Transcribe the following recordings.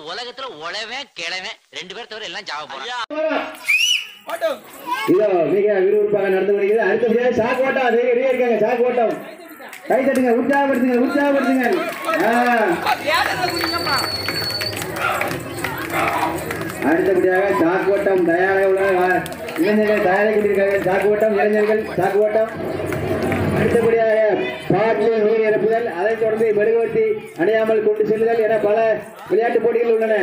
உலகத்துல உழவன் கிழவன் ரெண்டு பேர் தவிர எல்லாம் ஜாவ போறான் இதோ மிக விறுவிறுப்பாக நடந்து வருகிறது அடுத்தபடியாக சாக்கு ஓட்டம் அது ரெடியா இருக்காங்க சாக்கு ஓட்டம் கை தட்டுங்க உற்சாகப்படுத்துங்க உற்சாகப்படுத்துங்க ஆ. அடுத்தபடியாக சாக்கு ஓட்டம் தயாராக உள்ள வா- இளைஞர்கள் தயாராக கொண்டிருக்காங்க சாக்கு ஓட்டம் இளைஞர்கள் சாக்கு ஓட்டம் அடுத்தபடியாக பாட்டில் நீர் நிரப்புதல் அதைத் தொடர்ந்து மெழுகுவர்த்தி அணையாமல் கொண்டு செல்லுதல் என பல விளையாட்டுப் போட்டிகள் உள்ளன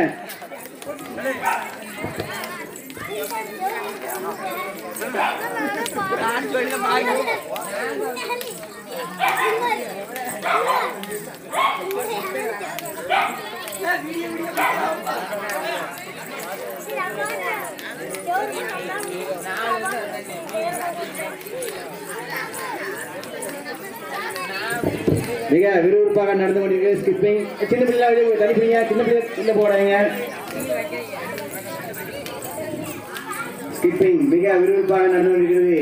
மிக விறுவிறுப்பாக நடந்து கொண்டிருக்கு ஸ்கிப்பிங் சின்ன பிள்ளை தனிப்பீங்க சின்ன பிள்ளை உள்ள போடாங்க ஸ்கிப்பிங் மிக விறுவிறுப்பாக நடந்து கொண்டிருக்கிறது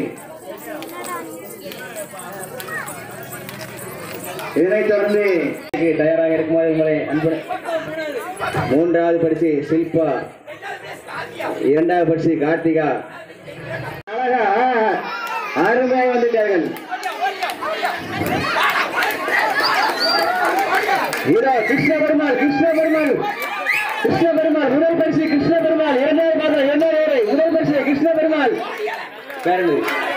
இதனைத் தொடர்ந்து தயாராக இருக்கும்போது உங்களை அன்பு மூன்றாவது பரிசு சில்பா இரண்டாவது பரிசு கார்த்திகா அழகா அருமையாக வந்துட்டார்கள் ஹீரோ கிருஷ்ண பெருமாள் கிருஷ்ண பெருமாள் கிருஷ்ண பெருமாள் முதல் பரிசு கிருஷ்ண பெருமாள் இரண்டாவது பாத்திரம் இரண்டாவது ஏழை முதல் பரிசு கிருஷ்ண பெருமாள் வேற என்னது?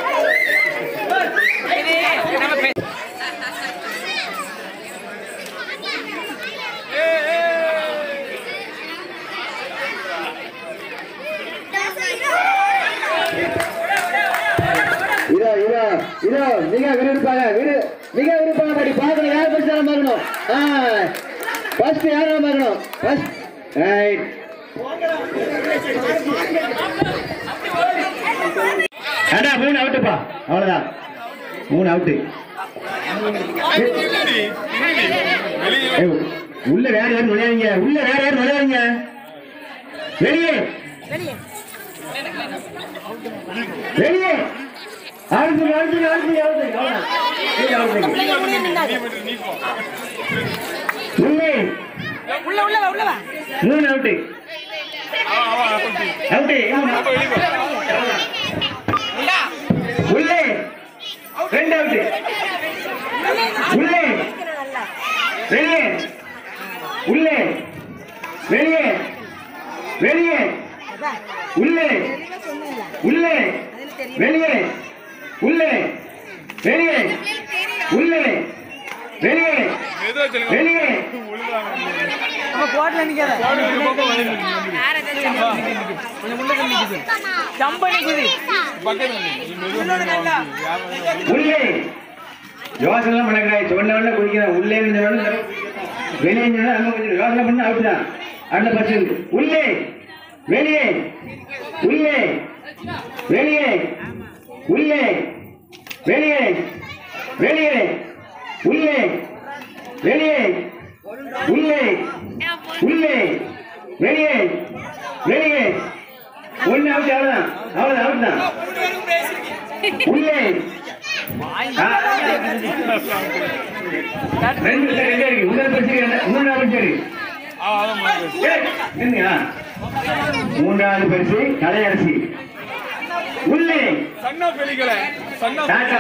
இதோ இதோ இதோ மிக விருப்பாக விரு மிக விருப்பாக படி பார்க்கணும் யார் ஃபர்ஸ்ட் யாரும் பார்க்கணும் ஆ ஃபர்ஸ்ட் யாரும் பார்க்கணும் ஃபர்ஸ்ட் ரைட் அடா மூணு அவுட்டுப்பா அவ்வளவுதான் மூணு அவுட்டு உள்ள வேற யாரும் நுழையாதீங்க உள்ள வேற யாரும் நுழையாதீங்க வெளியே வெளியே அடுத்து அடுத்து அடுத்து அடுத்து உள்ளே உள்ள உள்ள வா, உள்ள வா மூணு அவுட்டு அவுட்டு உள்ளே ரெண்டு அவுட்டு உள்ளே வெளியே உள்ளே வெளியே வெளியே உள்ளே உள்ளே வெளியே உள்ளே வெளியே உள்ளே வெளியே வெளியே நம்ம கோட்ல நிக்காத கொஞ்சம் முன்ன போய் நிக்குது ஜம்ப் பண்ணி குதி இன்னொன்னு நல்லா உள்ளே யோசனை பண்ணக்கூடாது சொன்ன உடனே குடிக்கிறேன் உள்ளே சொன்ன வெளியே சொன்னா அங்க கொஞ்சம் யோசனை பண்ண அவுட் தான் அடுத்த பர்சன் உள்ளே வெளியே உள்ளே வெளியே உள்ளே வெளியே வெளியே உள்ளே வெளியே உள்ளே உள்ளே வெளியே வெளியே ஒண்ணு அவுட் அவ்வளவுதான் அவ்வளவுதான் அவுட் தான் உள்ளே ஆ. ரெண்டு சரி ரெண்டு இருக்கு முதல் பரிசு இரண்டா- மூன்றாவது சரி நின்னுங்க மூன்றாவது பரிசு கலையரசி உள்ளே ಸಣ್ಣ ಬೆಳಿಗಳೇ ಸಣ್ಣ டாட்டா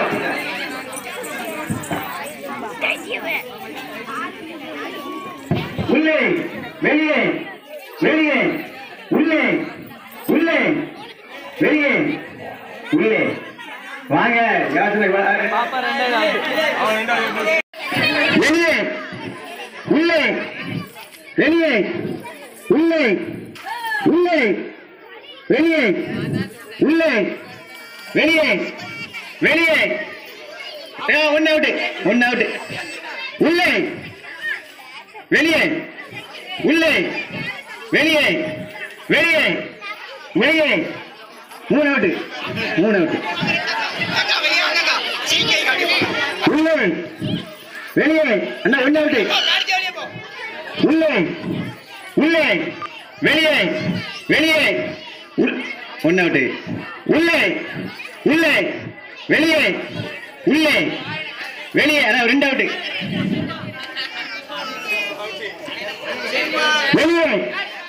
உள்ளே வெளியே வெளியே உள்ளே உள்ளே வெளியே உள்ளே வாங்க யோசனை வா- பாப்பா ரெண்டாவது ಅವನು ಎಂಡ வெளியே உள்ளே வெளியே உள்ளே உள்ளே வெளியே உள்ளே வெளியே வெளியே ஒன்னு அவுட்டு ஒன்னு அவுட்டு உள்ளே வெளியே உள்ளே வெளியே வெளியே வெளியே மூணு அவுட்டு மூணு அவுட்டு உள்ளே வெளியே அண்ணா ஒன்னு அவுட்டு உள்ளே உள்ளே வெளியே வெளியே உள்- ஒன்னு அவுட்டு உள்ளே உள்ளே வெளியே உள்ளே வெளியே அதான் ரெண்டு அவுட்டு வெளியே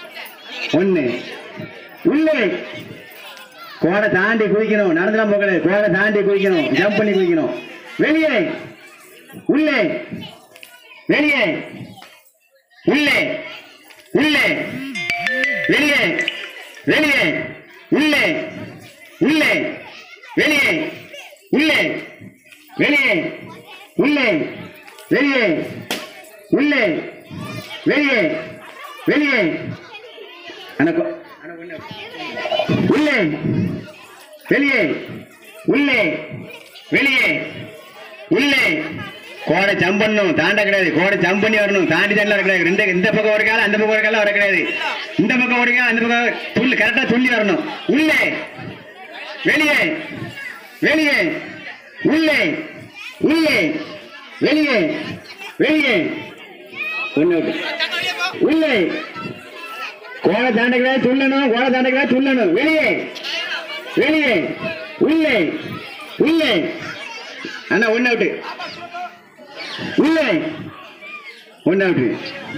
ஒண்ணு உள்ளே கோடை தாண்டி குதிக்கணும் நடந்துலாம் போகல கோடை தாண்டி குதிக்கணும் ஜம்ப் பண்ணி குதிக்கணும் வெளியே உள்ளே வெளியே உள்ளே உள்ளே வெளியே வெளியே உள்ளே உள்ளே வெளியே உள்ளே வெளியே உள்ளே வெளியே உள்ளே வெளியே வெளியே அனக்கு உள்ளே வெளியே உள்ளே வெளியே உள்ளே கோடை ஜம்ப் பண்ணணும் தாண்ட கிடையாது கோடை ஜம்ப் பண்ணி வரணும் தாண்டி தாண்டி கிடையாது ரெண்டு இந்த பக்கம் ஒரு காலம் அந்த பக்கம் ஒரு காலம் வர கிடையாது இந்த பக்கம் ஒரு காலம் அந்த பக்கம் துள்ளி கரெக்டா துள்ளி வரணும் உள்ளே வெளியே வெளியே உள்ளே உள்ளே வெளியே வெளியே ஒண்ணு உள்ளே கோடை தாண்டகளா சொல்லணும் கோடை தாண்டகளா சொல்லணும் வெளியே வெளியே உள்ளே உள்ளே அண்ணா ஒண்ணு அவுட்டு உள்ளே ஒண்ணு அவுட்டு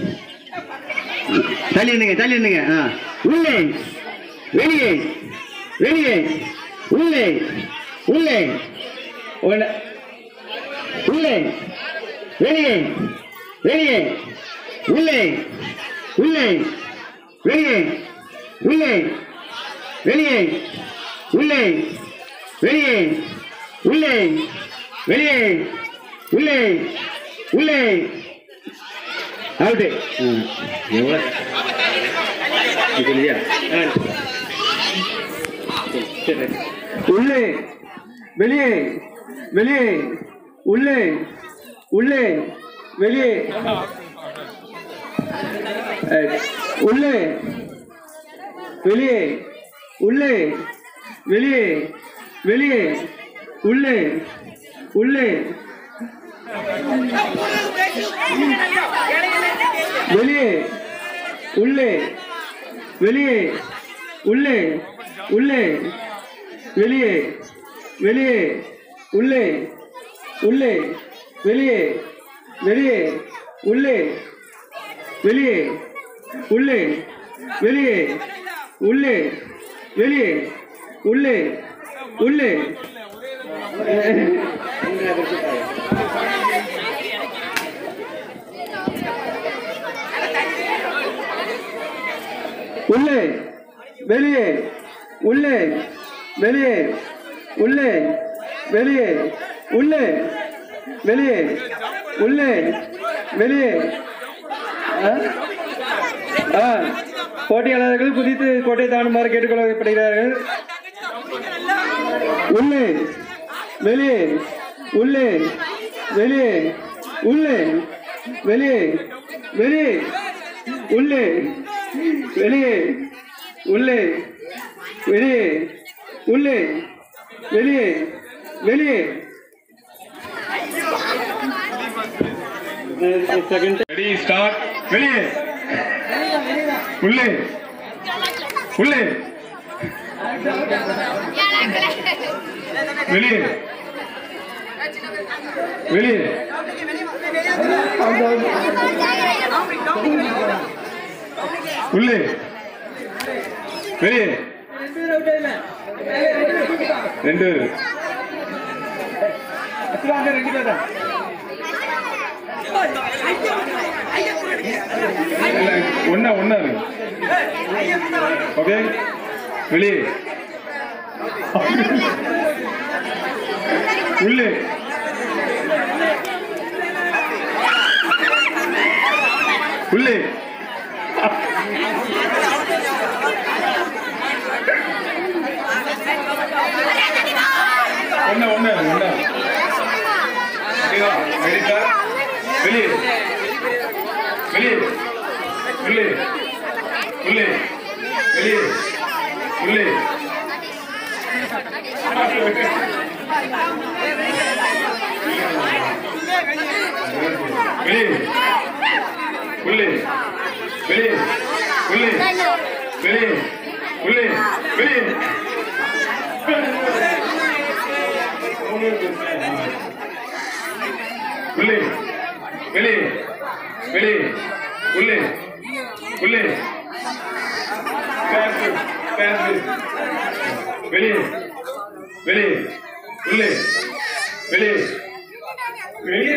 தள்ளி இருந்துங்க தள்ளி இருந்துங்க ஆ உள்ளே வெளியே வெளியே உள்ளே உள்ளே ஒண்ணு உள்ளே வெளியே வெளியே உள்ளே உள்ளே வெளியே உள்ளே வெளியே உள்ளே வெளியே உள்ளே வெளியே உள்ளே உள்ளே அவுட்டு எவ்வளோ இது இல்லையா உள்ளே வெளியே வெளியே உள்ளே உள்ளே வெளியே ஏய், உள்ளே வெளியே உள்ளே வெளியே வெளியே உள்ளே உள்ளே வெளியே உள்ளே வெளியே உள்ளே உள்ளே வெளியே வெளியே உள்ளே உள்ளே வெளியே வெளியே உள்ளே வெளியே உள்ளே வெளியே உள்ளே வெளியே உள்ளே உள்ளே உள்ளே வெளியே உள்ளே வெளியே உள்ளே வெளியே உள்ளே வெளியே உள்ளே வெளியே ஆ? ஆ போட்டியாளர்கள் குதித்து கோட்டை தாண்டுமாறு கேட்டுக்கொள்ளப்படுகிறார்கள் உள்ளே வெளியே உள்ளே வெளியே உள்ளே வெளியே வெளியே உள்ளே வெளியே உள்ளே வெளியே உள்ளே வெளியே வெளியே செகண்ட் ரெடி ஸ்டார்ட் வெளியே உள்ளே உள்ளே வெளியே வெளியே உள்ளே வெளியே ரெண்டு பேரு. ரெண்டு பேர் தான் இல்ல, ஒண்ணா ஒண்ணா இருக்கு ஓகே வெளியே உள்ளே உள்ளே ஒண்ணா ஒண்ணா ஒண்ணா ஓகேவா ரெடி சார் வெளியே வெளியே உள்ளே உள்ளே வெளியே உள்ளே வெளியே உள்ளே வெளியே உள்ளே வெளியே உள்ளே வெளியே உள்ளே வெளியே வெளியே உள்ளே உள்ளே பேர் பேர் வெளியே வெளியே உள்ளே வெளியே வெளியே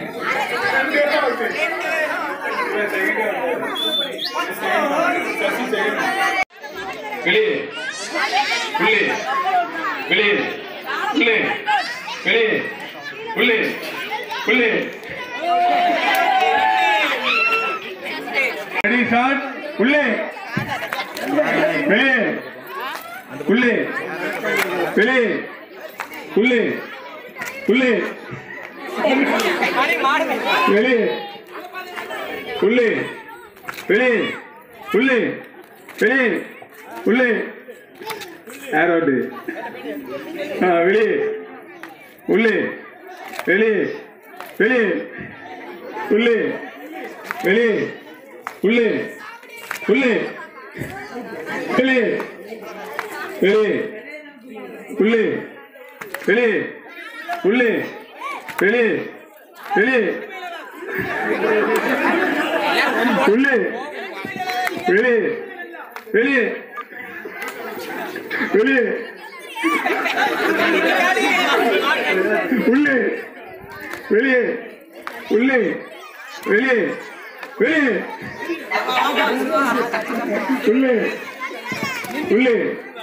வெளியே உள்ளே வெளியே உள்ளே வெளியே உள்ளே உள்ளே ரெடி ஷாட் உள்ளே வெளியே உள்ளே வெளியே உள்ளே உள்ளே வெளியே உள்ளே வெளியே உள்ளே வெளியே உள்ளே யார் அவுட்டு ஆ வெளியே உள்ளே வெளியே வெளியே உள்ளே வெளியே உள்ளே உள்ளே வெளியே வெளியே உள்ளே வெளியே உள்ளே வெளியே வெளியே உள்ளே வெளியே வெளியே வெளியே உள்ளே வெளியே உள்ளே வெளியே வெளியே உள்ளே உள்ளே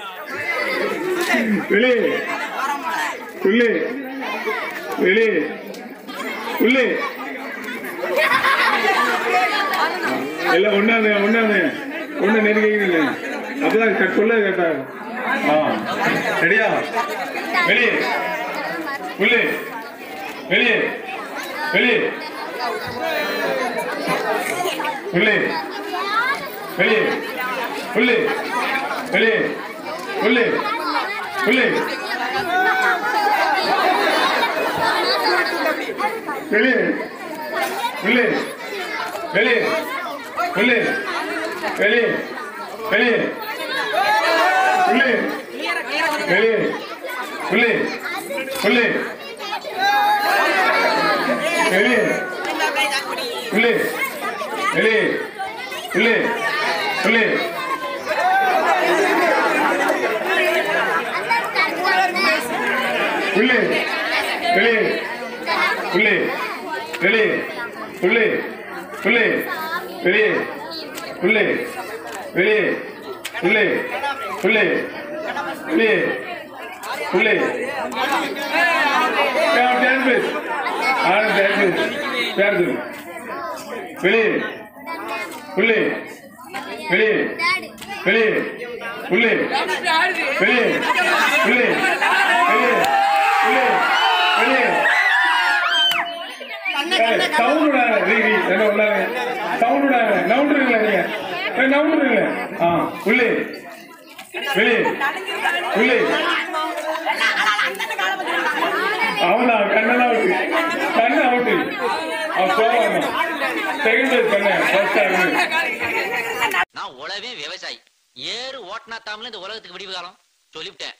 வெளியே உள்ளே வெளியே உள்ளே எல்லாம் ஒண்ணாங்க ஒண்ணாங்க ஒண்ணு நெருங்கிக்கிறீங்க அப்பதான் க- சொல்ல கேட்டா ஆ ரெடியா வெளியே உள்ளே வெளியே வெளியே உள்ளே வெளியே உள்ளே வெளியே உள்ளே உள்ளே வெளியே உள்ளே வெளியே உள்ளே வெளியே வெளியே உள்ளே வெளியே உள்ளே உள்ளே வெளியே உள்ளே வெளியே உள்ளே உள்ளே உள்ளே வெளியே உள்ளே வெளியே உள்ளே உள்ளே வெளியே உள்ளே வெளியே உள்ளே உள்ளே வெளியே உள்ளே டேன் பேஸ் ஆறு டேன் பேஸ் பேர் வெளியே உள்ளே வெளியே வெளியே உள்ளே வெளியே உள்ளே வெளியே உள்ளே வெளியே சவுண்ட் விடாத ரீதி என்ன விடாத சவுண்ட் விடாத நவுண்டுறீங்களா நீங்க ஏய், நவுண்டுறீங்களா ஆ உள்ளே வெளியே உள்ளே அவனா கண்ணெல்லாம் அவுட்டு கண்ணு அவுட்டு அவன் போவாங்க செகண்ட் பேஸ் பண்ண ஃபர்ஸ்ட் ஆகுது நான் உழவே விவசாயி ஏறு ஓட்டினா தாமல இந்த உலகத்துக்கு விடிவு காலம் சொல்லிவிட்டேன்